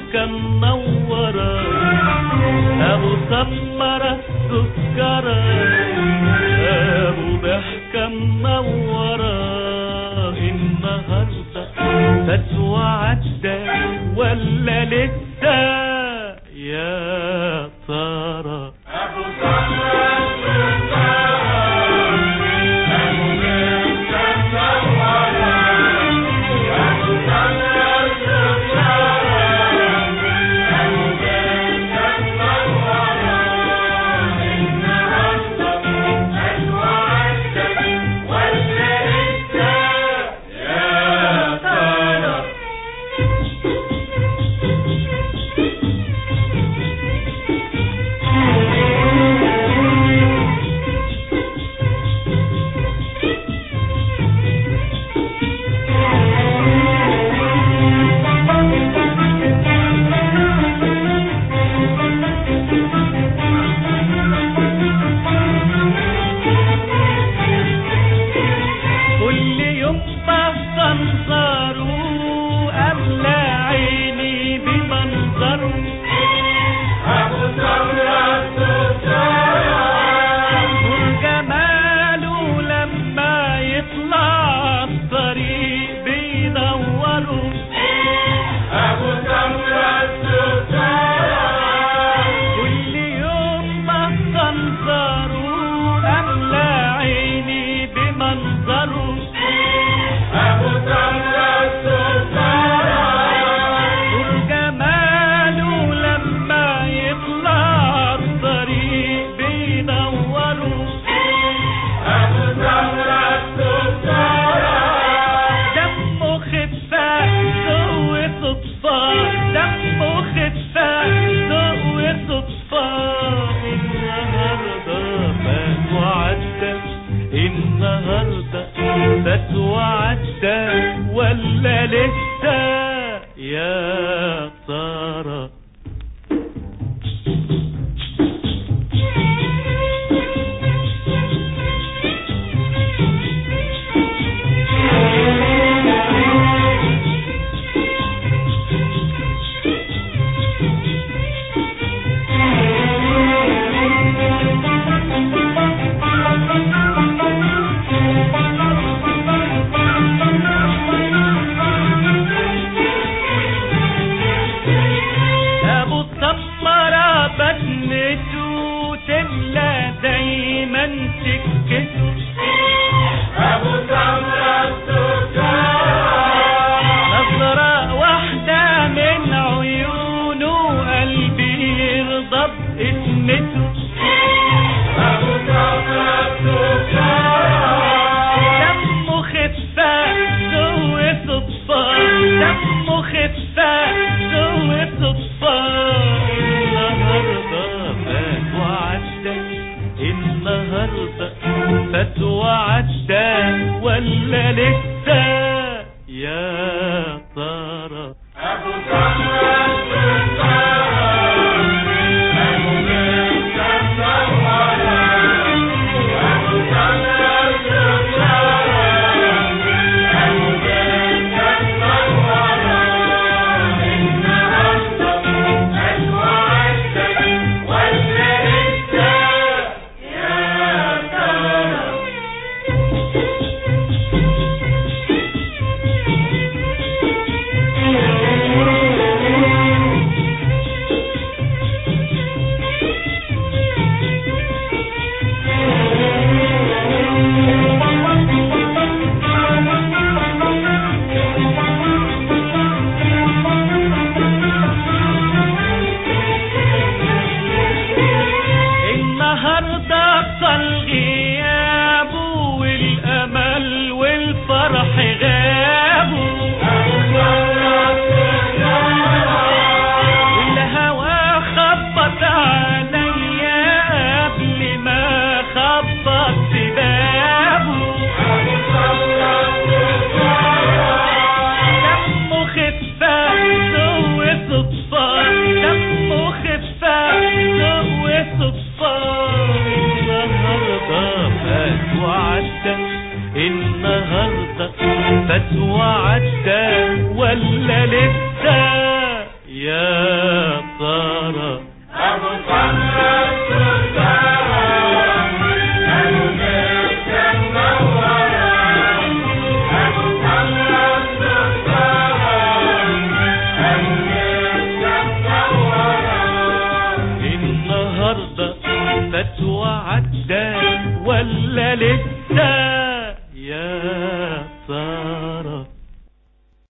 ضحكة منورة أبو سمرة سكرة أبو ضحكة منورة النهاردة فات وعدى ولا لسه يا ترى كل يوم بستنظره أملى عيني بمنظره نور جماله لما يطلع الطريق بينوره كل يوم بستنظره أملى عيني بمنظره نور جماله لما يطلع الطريق بينوره دمه خفاف ذوق صدفة دمه خفاف ذوق صدفة النهاردة فات وعدى النهاردة فات وعدى ولا لسه يا ترى ابو السمرة بسمته تملى دايما سكته نظرة واحدة من عيونه قلبي يرضى باسمته دمه خفاف ذوق صدفة دمه خفاف ذوق صدفة النهاردة فات عدى ولا لسه يا ترى